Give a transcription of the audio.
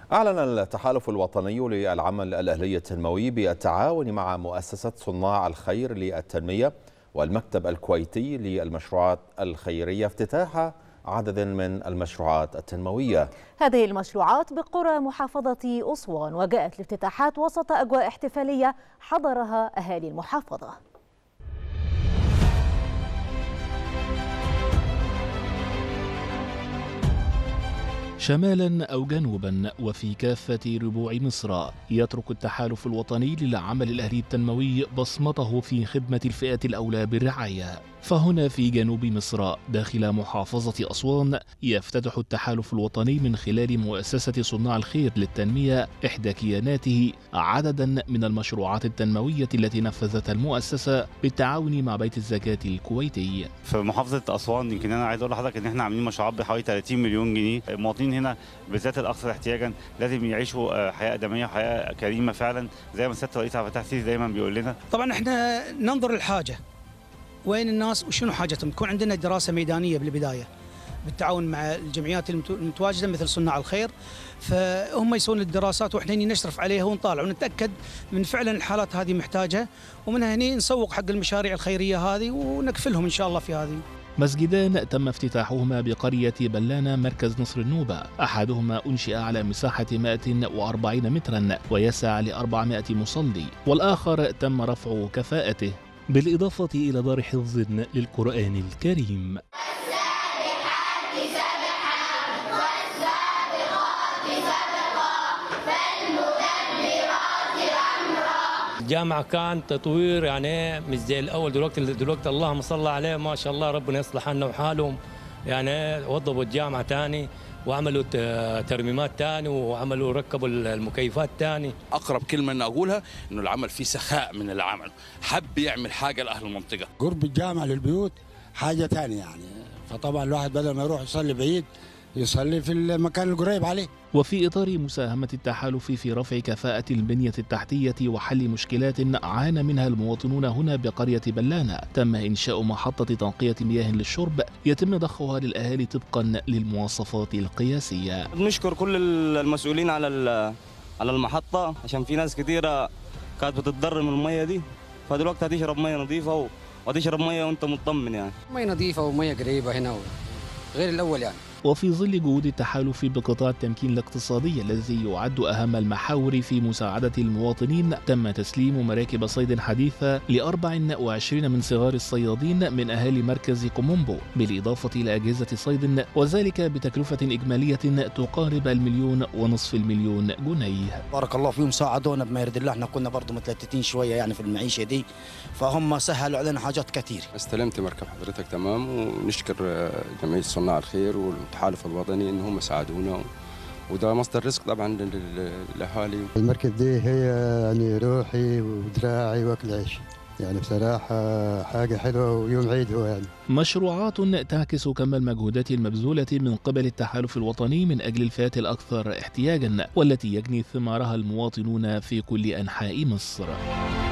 أعلن التحالف الوطني للعمل الأهلي التنموي بالتعاون مع مؤسسة صناع الخير للتنمية والمكتب الكويتي للمشروعات الخيرية افتتاح عدد من المشروعات التنموية هذه المشروعات بقرى محافظة أسوان وجاءت الافتتاحات وسط أجواء احتفالية حضرها أهالي المحافظة شمالا أو جنوبا وفي كافة ربوع مصر يترك التحالف الوطني للعمل الأهلي التنموي بصمته في خدمة الفئة الأولى بالرعاية فهنا في جنوب مصر داخل محافظة أسوان يفتتح التحالف الوطني من خلال مؤسسة صناع الخير للتنمية إحدى كياناته عددا من المشروعات التنموية التي نفذتها المؤسسة بالتعاون مع بيت الزكاة الكويتي في محافظة أسوان يمكن أنا عايز أقول لحضرتك إن إحنا عاملين مشروعات بحوالي 30 مليون جنيه المواطنين هنا بالذات الأكثر احتياجا لازم يعيشوا حياة آدمية وحياة كريمة فعلا زي ما سيادة الرئيس عبد الفتاح السيسي دايما بيقول لنا طبعا إحنا ننظر للحاجة وين الناس وشنو حاجتهم تكون عندنا دراسه ميدانيه بالبدايه بالتعاون مع الجمعيات المتواجده مثل صناع الخير فهم يسوون الدراسات واحنا هني نشرف عليها ونطالع ونتاكد من فعلا الحالات هذه محتاجه ومن هني نسوق حق المشاريع الخيريه هذه ونكفلهم ان شاء الله في هذه مسجدان تم افتتاحهما بقرية بلانة مركز نصر النوبة أحدهما أنشئ على مساحة 140 مترا ويسع ل 400 مصلي والآخر تم رفع كفاءته بالإضافة إلى دار حفظ للقرآن الكريم الجامعة كان تطوير يعني مش زي الأول دلوقتي دلوقتي اللهم صل عليه ما شاء الله ربنا يصلح حالنا وحالهم يعني وضبوا الجامعة تاني وعملوا ترميمات تاني وعملوا ركبوا المكيفات تاني اقرب كلمه ان اقولها انه العمل فيه سخاء من العمل حب يعمل حاجه لاهل المنطقه قرب الجامعه للبيوت حاجه تانية يعني فطبعا الواحد بدل ما يروح يصلي بعيد يصلي في المكان القريب عليه وفي إطار مساهمة التحالف في رفع كفاءة البنية التحتية وحل مشكلات عانى منها المواطنون هنا بقرية بلانة تم إنشاء محطة تنقية مياه للشرب يتم ضخها للأهالي طبقا للمواصفات القياسية نشكر كل المسؤولين على على المحطة عشان في ناس كثيرة كانت بتتضرر من المية دي فدلوقتي هتشرب مية نظيفة وتشرب مية وانت مطمن يعني مية نظيفة ومية قريبة هنا غير الأول يعني وفي ظل جهود التحالف بقطاع التمكين الاقتصادي الذي يعد أهم المحاور في مساعدة المواطنين تم تسليم مراكب صيد حديثة ل 24 من صغار الصيادين من أهالي مركز كومومبو بالإضافة إلى أجهزة صيد وذلك بتكلفة إجمالية تقارب المليون ونصف المليون جنيه بارك الله فيهم ساعدونا بما يرد الله احنا كنا برضه متلتتين شوية يعني في المعيشة دي فهم سهلوا علينا حاجات كثير استلمت مركب حضرتك تمام ونشكر جمعية صناع الخير والتحالف الوطني ان هم ساعدونا وده مصدر رزق طبعا للاهالي المركب دي هي يعني روحي ودراعي واكل عيش يعني بصراحة حاجة حلوة ويوم عيد هو يعني مشروعات تعكس كم المجهودات المبذولة من قبل التحالف الوطني من أجل الفئات الأكثر احتياجا والتي يجني ثمارها المواطنون في كل أنحاء مصر